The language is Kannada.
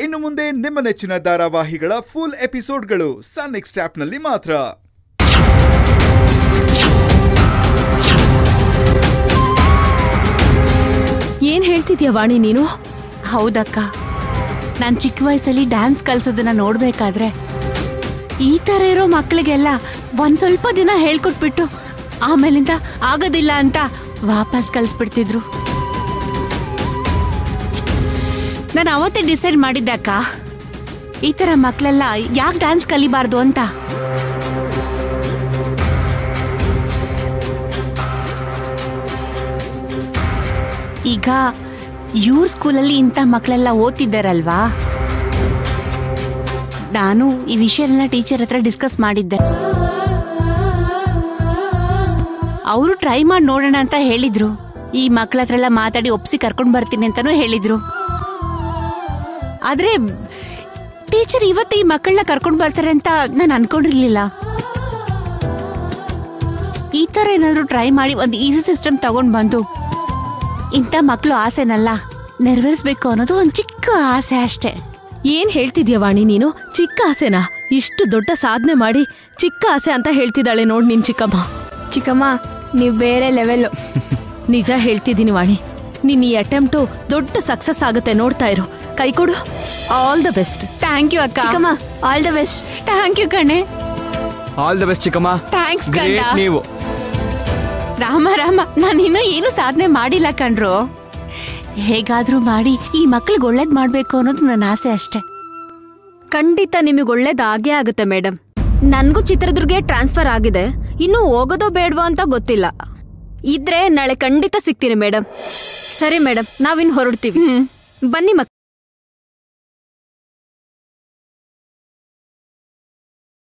ಇನ್ನು ಮುಂದೆ ನಿಮ್ಮ ನೆಚ್ಚಿನ ಧಾರಾವಾಹಿಗಳ ಫುಲ್ ಎಪಿಸೋಡ್ಗಳು ಸನ್ ನೆಕ್ಸ್ಟ್ ಆಪ್ನಲ್ಲಿ ಮಾತ್ರ ಏನ್ ಹೇಳ್ತಿದ್ಯಾ ವಾಣಿ ನೀನು ಹೌದಕ್ಕ ನಾನ್ ಚಿಕ್ಕ ವಯಸ್ಸಲ್ಲಿ ಡ್ಯಾನ್ಸ್ ಕಲ್ಸೋದನ್ನ ನೋಡ್ಬೇಕಾದ್ರೆ ಈ ತರ ಇರೋ ಮಕ್ಳಿಗೆಲ್ಲ ಒಂದ್ ಸ್ವಲ್ಪ ದಿನ ಹೇಳ್ಕೊಟ್ಬಿಟ್ಟು ಆಮೇಲಿಂದ ಆಗೋದಿಲ್ಲ ಅಂತ ವಾಪಸ್ ಕಳ್ಸ್ಬಿಡ್ತಿದ್ರು ನಾನು ಅವತ್ತೇ ಡಿಸೈಡ್ ಮಾಡಿದ್ದಕ್ಕ ಈ ತರ ಮಕ್ಳೆಲ್ಲ ಯಾಕೆ ಡ್ಯಾನ್ಸ್ ಕಲಿಬಾರ್ದು ಅಂತ ಈಗ ಇವ್ರ ಸ್ಕೂಲಲ್ಲಿ ಇಂಥ ಮಕ್ಕಳೆಲ್ಲ ಓದ್ತಿದ್ದಾರಲ್ವಾ ನಾನು ಈ ವಿಷಯನೆಲ್ಲ ಟೀಚರ್ ಹತ್ರ ಡಿಸ್ಕಸ್ ಮಾಡಿದ್ದೆ ಅವರು ಟ್ರೈ ಮಾಡಿ ನೋಡೋಣ ಅಂತ ಹೇಳಿದ್ರು ಈ ಮಕ್ಳ ಹತ್ರ ಎಲ್ಲ ಮಾತಾಡಿ ಒಪ್ಸಿ ಕರ್ಕೊಂಡು ಬರ್ತೀನಿ ಅಂತಾನೂ ಹೇಳಿದ್ರು ಆದ್ರೆ ಟೀಚರ್ ಇವತ್ತು ಈ ಮಕ್ಕಳನ್ನ ಕರ್ಕೊಂಡು ಬರ್ತಾರೆ ಅಂತ ನಾನು ಅನ್ಕೊಂಡಿರ್ಲಿಲ್ಲ ಈ ತರ ಏನಾದ್ರು ಟ್ರೈ ಮಾಡಿ ಒಂದು ಈಸಿ ಸಿಸ್ಟಮ್ ತಗೊಂಡ್ ಬಂದು ಇಂಥ ಮಕ್ಕಳು ಆಸೆನಲ್ಲ ನೆರವೇರಿಸ್ಬೇಕು ಅನ್ನೋದು ಒಂದು ಚಿಕ್ಕ ಆಸೆ ಅಷ್ಟೇ ಏನ್ ಹೇಳ್ತಿದ್ಯಾ ವಾಣಿ ನೀನು ಚಿಕ್ಕ ಆಸೆನಾ ಇಷ್ಟು ದೊಡ್ಡ ಸಾಧನೆ ಮಾಡಿ ಚಿಕ್ಕ ಆಸೆ ಅಂತ ಹೇಳ್ತಿದ್ದಾಳೆ ನೋಡ್ ನಿನ್ ಚಿಕ್ಕಮ್ಮ ಚಿಕ್ಕಮ್ಮ ನೀವು ಬೇರೆ ಲೆವೆಲ್ಲು ನಿಜ ಹೇಳ್ತಿದ್ದೀನಿ ವಾಣಿ ನಿನ್ ಈ ಅಟೆಂಪ್ಟು ದೊಡ್ಡ ಸಕ್ಸಸ್ ಆಗುತ್ತೆ ನೋಡ್ತಾ ಇರು ಕೈ ಕೊಡು all the best thank you ಅಕ್ಕ ಚಿಕ್ಕಮ್ಮ all the best thank you ಕಣೆ ಆಲ್ ದ ಬೆಸ್ಟ್ ಚಿಕ್ಕಮ್ಮ ಥ್ಯಾಂಕ್ಸ್ ಗ್ರೇಟ್ ಕಂಡ ನೀವು ರಾಮ ರಾಮ ನಾನು ಇನ್ನೂ ಏನು ಸಾಧನೆ ಮಾಡಿಲ್ಲ ಕಣ್ರು ಹೇಗಾದ್ರೂ ಮಾಡಿ ಈ ಮಕ್ಳಿಗೆ ಒಳ್ಳೇದ್ ಮಾಡ್ಬೇಕು ಅನ್ನೋದು ನನ್ನ ಆಸೆ ಅಷ್ಟೇ ಖಂಡಿತ ನಿಮಗೆ ಒಳ್ಳೇದಾಗೇ ಆಗುತ್ತೆ ಮೇಡಮ್ ನನ್ಗೂ ಚಿತ್ರದುರ್ಗೆ ಟ್ರಾನ್ಸ್ಫರ್ ಆಗಿದೆ ಇನ್ನು ಹೋಗೋದೋ ಬೇಡವೋ ಅಂತ ಗೊತ್ತಿಲ್ಲ ಇದ್ರೆ ನಾಳೆ ಖಂಡಿತ ಸಿಗ್ತೀನಿ ಮೇಡಮ್ ಸರಿ ಮೇಡಮ್ ನಾವಿನ್ ಹೊರಡ್ತೀವಿ ಬನ್ನಿ ಮಕ್ಕಳೇ